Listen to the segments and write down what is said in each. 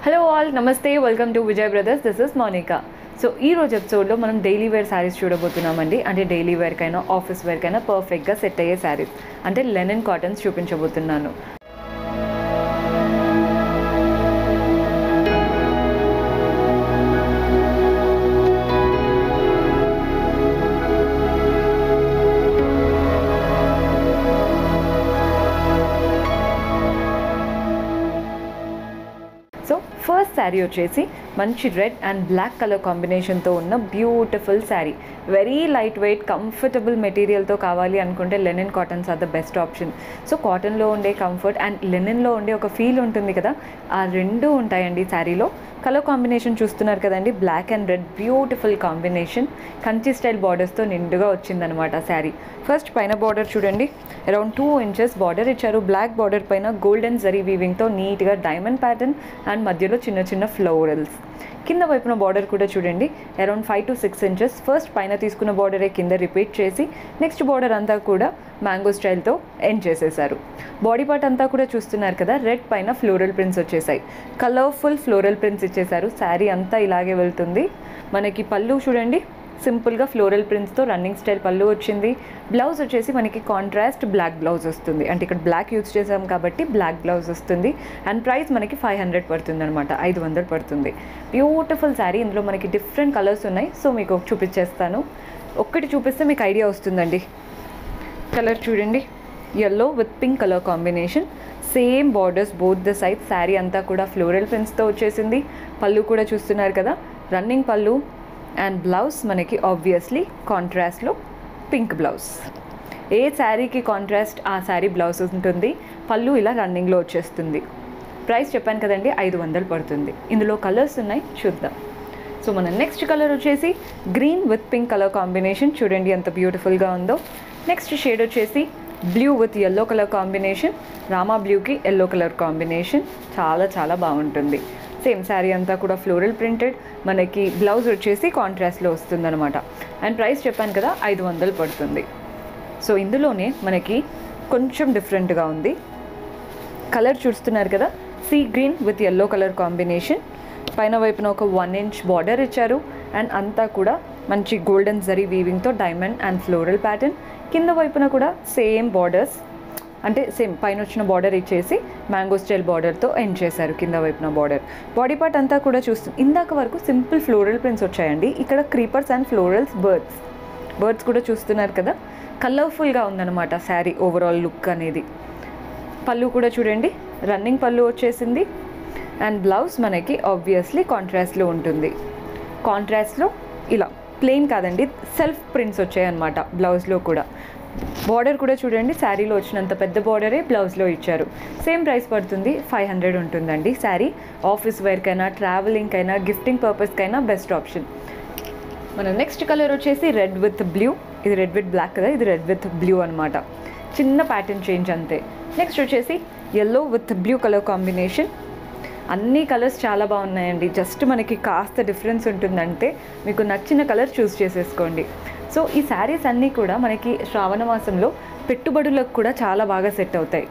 hello all నమస్తే welcome to Vijay brothers this is Monica so ఈ రోజు ఎపిసోడ్లో మనం డైలీ వేర్ శారీస్ చూడబోతున్నామండి అంటే డైలీ వేర్కైనా ఆఫీస్ వేర్కైనా పర్ఫెక్ట్గా సెట్ అయ్యే శారీస్ అంటే లెనిన్ కాటన్స్ చూపించబోతున్నాను సో ఫస్ట్ శారీ వచ్చేసి మంచి రెడ్ అండ్ బ్లాక్ కలర్ కాంబినేషన్తో ఉన్న beautiful sari very light weight comfortable మెటీరియల్తో కావాలి అనుకుంటే linen cottons are the best option so కాటన్లో ఉండే కంఫర్ట్ అండ్ లెనిన్లో ఉండే ఒక ఫీల్ ఉంటుంది కదా ఆ రెండు ఉంటాయండి శారీలో కలర్ కాంబినేషన్ చూస్తున్నారు కదండి black and red beautiful combination Kanchi style బార్డర్స్తో నిండుగా వచ్చిందనమాట శారీ ఫస్ట్ పైన బార్డర్ చూడండి అరౌండ్ టూ ఇంచెస్ బార్డర్ ఇచ్చారు బ్లాక్ బార్డర్ పైన గోల్డెన్ జరీ వీవింగ్తో నీట్గా డైమండ్ ప్యాటర్న్ అండ్ మధ్యలో చిన్న చిన్న ఫ్లోరల్స్ కింద వైపున బార్డర్ కూడా చూడండి around five to six inches first పైన తీసుకున్న బార్డరే కింద రిపీట్ చేసి నెక్స్ట్ బార్డర్ అంతా కూడా మ్యాంగో స్టైల్తో ఎండ్ చేసేసారు బాడీ పార్ట్ అంతా కూడా చూస్తున్నారు కదా రెడ్ పైన ఫ్లోరల్ ప్రింట్స్ వచ్చేసాయి కలర్ఫుల్ ఫ్లోరల్ ప్రింట్స్ ఇచ్చేసారు శారీ అంతా ఇలాగే వెళ్తుంది మనకి పళ్ళు చూడండి సింపుల్గా ఫ్లోరల్ ప్రింట్స్తో రన్నింగ్ స్టైల్ పళ్ళు వచ్చింది బ్లౌజ్ వచ్చేసి మనకి కాంట్రాస్ట్ బ్లాక్ బ్లౌజ్ వస్తుంది అంటే ఇక్కడ బ్లాక్ యూజ్ చేసాం కాబట్టి బ్లాక్ బ్లౌజ్ వస్తుంది అండ్ ప్రైస్ మనకి ఫైవ్ హండ్రెడ్ పడుతుంది అనమాట ఐదు వందలు పడుతుంది బ్యూటిఫుల్ శారీ ఇందులో మనకి డిఫరెంట్ కలర్స్ ఉన్నాయి సో మీకు చూపించేస్తాను ఒక్కటి చూపిస్తే మీకు ఐడియా వస్తుందండి కలర్ చూడండి yellow with pink colour combination same borders both the side sari అంతా కూడా ఫ్లోరల్ ప్రింట్స్తో వచ్చేసింది పళ్ళు కూడా చూస్తున్నారు కదా రన్నింగ్ పళ్ళు అండ్ బ్లౌజ్ మనకి ఆబ్వియస్లీ కాంట్రాస్ట్లో పింక్ బ్లౌజ్ ఏ శారీకి కాంట్రాస్ట్ ఆ శారీ బ్లౌజ్ ఉంటుంది పళ్ళు ఇలా రన్నింగ్లో వచ్చేస్తుంది ప్రైస్ చెప్పాను కదండి ఐదు వందలు పడుతుంది ఇందులో కలర్స్ ఉన్నాయి చూద్దాం సో మన నెక్స్ట్ కలర్ వచ్చేసి green with pink colour combination చూడండి ఎంత బ్యూటిఫుల్గా ఉందో నెక్స్ట్ షేడ్ వచ్చేసి blue with yellow colour combination Rama బ్లూకి ఎల్లో కలర్ కాంబినేషన్ చాలా చాలా బాగుంటుంది సేమ్ శారీ అంతా కూడా ఫ్లోరల్ ప్రింటెడ్ మనకి బ్లౌజ్ వచ్చేసి కాంట్రాస్ట్లో వస్తుందన్నమాట అండ్ ప్రైస్ చెప్పాను కదా ఐదు వందలు పడుతుంది సో ఇందులోనే మనకి కొంచెం డిఫరెంట్గా ఉంది కలర్ చూస్తున్నారు కదా sea green with yellow colour combination పైన వైపున ఒక వన్ ఇంచ్ బార్డర్ ఇచ్చారు అండ్ అంతా కూడా మంచి గోల్డెన్ జరీ వీవింగ్తో డైమండ్ అండ్ ఫ్లోరల్ ప్యాటర్న్ కింద వైపున కూడా సేమ్ బార్డర్స్ అంటే సేమ్ పైన వచ్చిన బార్డర్ ఇచ్చేసి మ్యాంగో స్టైల్ బార్డర్తో ఎండ్ చేశారు కింద వైపున బార్డర్ బాడీ పార్ట్ అంతా కూడా చూస్తుంది ఇందాక వరకు సింపుల్ ఫ్లోరల్ ప్రింట్స్ వచ్చాయండి ఇక్కడ creepers and florals birds birds కూడా చూస్తున్నారు కదా కలర్ఫుల్గా ఉందన్నమాట శారీ ఓవరాల్ లుక్ అనేది పళ్ళు కూడా చూడండి రన్నింగ్ పళ్ళు వచ్చేసింది అండ్ బ్లౌజ్ మనకి ఆబ్వియస్లీ కాంట్రాస్ట్లో ఉంటుంది కాంట్రాస్ట్లో ఇలా ప్లెయిన్ కాదండి సెల్ఫ్ ప్రింట్స్ వచ్చాయన్నమాట బ్లౌజ్లో కూడా బార్డర్ కూడా చూడండి శారీలో వచ్చినంత పెద్ద బార్డరే బ్లౌజ్లో ఇచ్చారు సేమ్ ప్రైస్ పడుతుంది ఫైవ్ హండ్రెడ్ ఉంటుందండి శారీ ఆఫీస్ వేర్కైనా ట్రావెలింగ్కైనా గిఫ్టింగ్ పర్పస్కైనా బెస్ట్ ఆప్షన్ మన నెక్స్ట్ కలర్ వచ్చేసి రెడ్ విత్ బ్లూ ఇది రెడ్ విత్ బ్లాక్ కదా ఇది రెడ్ విత్ బ్లూ అనమాట చిన్న ప్యాటర్న్ చేంజ్ అంతే నెక్స్ట్ వచ్చేసి yellow with blue colour combination అన్ని కలర్స్ చాలా బాగున్నాయండి జస్ట్ మనకి కాస్త డిఫరెన్స్ ఉంటుందంటే మీకు నచ్చిన కలర్ చూస్ చేసేసుకోండి సో ఈ శారీస్ అన్నీ కూడా మనకి శ్రావణ మాసంలో పెట్టుబడులకు కూడా చాలా బాగా సెట్ అవుతాయి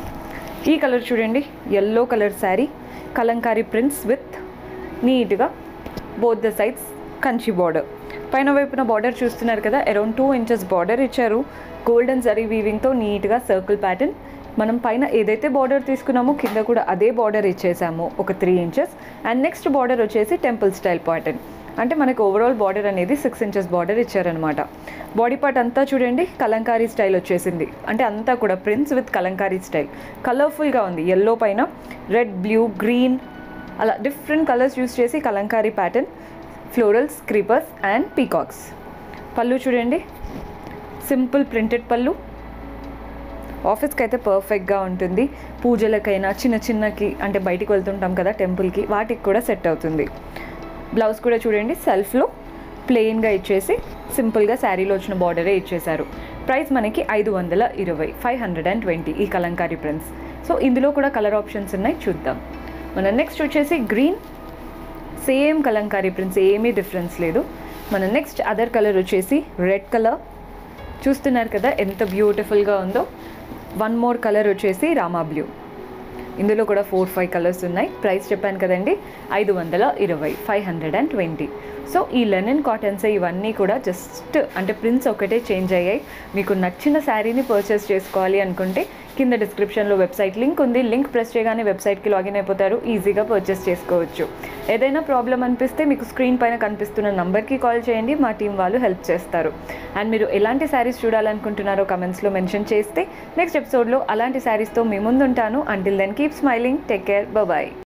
ఈ కలర్ చూడండి yellow colour sari Kalamkari prints with నీట్గా both the sides Kanchi border పైన వైపున బార్డర్ చూస్తున్నారు కదా అరౌండ్ టూ ఇంచెస్ బార్డర్ ఇచ్చారు గోల్డెన్ జరీ వీవింగ్తో నీట్గా సర్కిల్ ప్యాటర్న్ మనం పైన ఏదైతే బార్డర్ తీసుకున్నామో కింద కూడా అదే బార్డర్ ఇచ్చేసాము ఒక three inches and next border వచ్చేసి టెంపుల్ స్టైల్ ప్యాటర్న్ అంటే మనకి ఓవరాల్ బార్డర్ అనేది సిక్స్ ఇంచెస్ బార్డర్ ఇచ్చారనమాట బాడీ పార్ట్ అంతా చూడండి కలంకారీ స్టైల్ వచ్చేసింది అంటే అంతా కూడా ప్రింట్స్ విత్ కలంకారీ స్టైల్ కలర్ఫుల్గా ఉంది ఎల్లో పైన రెడ్ బ్లూ గ్రీన్ అలా డిఫరెంట్ కలర్స్ యూస్ చేసి Kalamkari pattern florals creepers and peacocks pallu చూడండి సింపుల్ ప్రింటెడ్ పళ్ళు ఆఫీస్కి అయితే పర్ఫెక్ట్గా ఉంటుంది పూజలకైనా చిన్న చిన్నకి అంటే బయటికి వెళ్తుంటాం కదా టెంపుల్కి వాటికి కూడా సెట్ అవుతుంది బ్లౌజ్ కూడా చూడండి సెల్ఫ్లో ప్లెయిన్గా ఇచ్చేసి సింపుల్గా శారీలో వచ్చిన బార్డరే ఇచ్చేశారు ప్రైస్ మనకి ఐదు వందల ఇరవై ఫైవ్ హండ్రెడ్ అండ్ ట్వంటీ ఈ కలంకారీ ప్రింట్స్ సో ఇందులో కూడా కలర్ ఆప్షన్స్ ఉన్నాయి చూద్దాం మన నెక్స్ట్ వచ్చేసి గ్రీన్ సేమ్ కలంకారీ ప్రింట్స్ ఏమీ డిఫరెన్స్ లేదు మన నెక్స్ట్ అదర్ కలర్ వచ్చేసి రెడ్ కలర్ చూస్తున్నారు కదా ఎంత బ్యూటిఫుల్గా ఉందో వన్ మోర్ కలర్ వచ్చేసి రామా బ్లూ ఇందులో కూడా ఫోర్ ఫైవ్ కలర్స్ ఉన్నాయి ప్రైస్ చెప్పాను కదండి ఐదు వందల ఇరవై five hundred and twenty so ఈ లెనిన్ కాటన్స్ ఇవన్నీ కూడా జస్ట్ అంటే ప్రింట్స్ ఒకటే చేంజ్ అయ్యాయి మీకు నచ్చిన శారీని పర్చేస్ చేసుకోవాలి అనుకుంటే కింద డిస్క్రిప్షన్లో వెబ్సైట్ లింక్ ఉంది లింక్ ప్రెస్ చేయగానే వెబ్సైట్కి లాగిన్ అయిపోతారు ఈజీగా పర్చేస్ చేసుకోవచ్చు ఏదైనా ప్రాబ్లం అనిపిస్తే మీకు స్క్రీన్ పైన కనిపిస్తున్న నంబర్కి కాల్ చేయండి మా టీం వాళ్ళు హెల్ప్ చేస్తారు అండ్ మీరు ఎలాంటి శారీస్ చూడాలనుకుంటున్నారో కమెంట్స్లో మెన్షన్ చేస్తే నెక్స్ట్ ఎపిసోడ్లో అలాంటి శారీస్తో మీ ముందుంటాను until then keep smiling take care bye